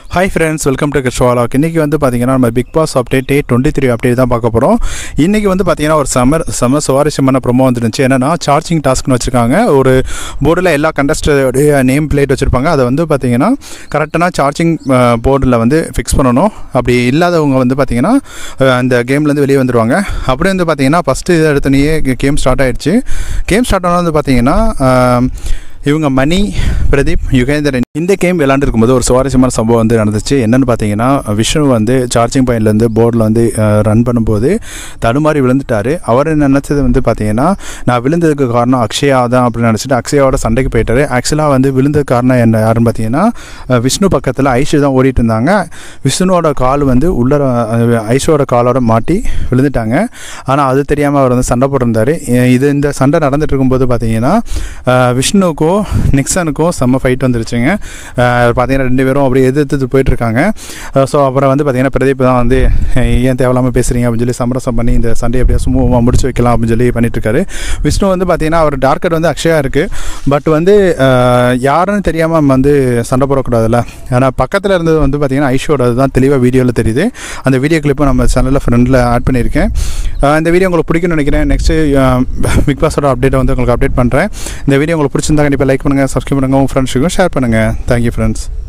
hi friends welcome to கிருஷ்வாலாக் இன்றைக்கி வந்து பார்த்தீங்கன்னா நம்ம Bigg Boss update day twenty three update தான் பார்க்க போகிறோம் இன்றைக்கி வந்து பார்த்தீங்கன்னா ஒரு சம்மர் செம்ம சுவாரஸ்யமான ப்ரொமோ வந்துருந்துச்சு என்னென்னா சார்ஜிங் டாஸ்க்னு வச்சுருக்காங்க ஒரு போர்டில் எல்லா கண்டஸ்டோடைய நேம் பிளேட் வச்சுருப்பாங்க அதை வந்து பார்த்தீங்கன்னா கரெக்டான சார்ஜிங் போர்டில் வந்து ஃபிக்ஸ் பண்ணணும் அப்படி இல்லாதவங்க வந்து பார்த்தீங்கன்னா அஹ், அந்த கேம்லேருந்து வெளியே வந்துடுவாங்க அப்படி வந்து பார்த்தீங்கன்னா ஃபஸ்ட்டு இது எடுத்தனையே கேம் ஸ்டார்ட் ஆயிடுச்சு கேம் ஸ்டார்ட் ஆனால் வந்து பார்த்தீங்கன்னா அஹ், இவங்க மணி பிரதீப் யுகேந்திரன் இந்த கேம் விளாண்டுருக்கும் போது ஒரு சுவாரஸ்யமான சம்பவம் வந்து நடந்துச்சு என்னன்னு பார்த்தீங்கன்னா விஷ்ணு வந்து சார்ஜிங் பாயிண்ட்லேருந்து போர்டில் வந்து ரன் பண்ணும்போது தடுமாறி விழுந்துட்டாரு அவர் நினச்சது வந்து பார்த்தீங்கன்னா நான் விழுந்ததுக்கு காரணம் அக்ஷயா தான் அப்படின்னு நினச்சிட்டு அக்ஷயாவோட சண்டைக்கு போயிட்டாரு ஆக்சுவலாக வந்து விழுந்ததுக்கு காரணம் என்ன யாருன்னு பார்த்தீங்கன்னா அஹ், விஷ்ணு பக்கத்தில் ஐஷு தான் ஓடிட்டு இருந்தாங்க விஷ்ணுவோட கால் வந்து உள்ள ஐஷுவோட காலோட மாட்டி விழுந்துட்டாங்க ஆனால் அது தெரியாமல் அவர் வந்து சண்டை போட்டிருந்தாரு அஹ் இது இந்த சண்டை நடந்துட்டு இருக்கும்போது பார்த்தீங்கன்னா அஹ், விஷ்ணுவுக்கும் நிக்சனுக்கும் செம்ம ஃபைட் வந்துருச்சுங்க அஹ், பார்த்தீங்கன்னா ரெண்டு பேரும் அப்படியே எதிர்த்து போயிட்டு இருக்காங்க ஸோ அப்புறம் வந்து பார்த்தீங்கன்னா பிரதீப் தான் வந்து அஹ், ஏன் தேவையில்லாமல் பேசுகிறீங்க அப்படின்னு சொல்லி சமரசம் பண்ணி இந்த சண்டையை எப்படியா சுமூகமாக முடிச்சு வைக்கலாம் அப்படின்னு சொல்லி பண்ணிட்டு இருக்காரு விஷ்ணு வந்து பார்த்தீங்கன்னா அவர் டார்க்கர் வந்து அக்ஷயா இருக்குது பட் வந்து அஹ், யாருன்னு தெரியாமல் வந்து சண்டை போடக்கூடாதுல்ல ஏன்னா பக்கத்தில் இருந்தது வந்து பார்த்தீங்கன்னா ஐஷோட தான் தெளிவாக வீடியோவில் தெரியுது அந்த வீடியோ கிளிப்பும் நம்ம சேனலில் ஃப்ரெண்டில் ஆட் பண்ணியிருக்கேன் அஹ், இந்த வீடியோ உங்களுக்கு பிடிக்கும்னு நினைக்கிறேன் நெக்ஸ்ட்டு பிக் பாஸோட அப்டேட்டை வந்து உங்களுக்கு அப்டேட் பண்ணுறேன் இந்த வீடியோ உங்களுக்கு பிடிச்சிருந்தா கண்டிப்பாக லைக் பண்ணுங்கள் சப்ஸ்கிரைப் பண்ணுங்கள் உங்கள் ஃப்ரெண்ட்ஸுக்கும் ஷேர் பண்ணுங்கள் தேங்க்யூ ஃப்ரெண்ட்ஸ்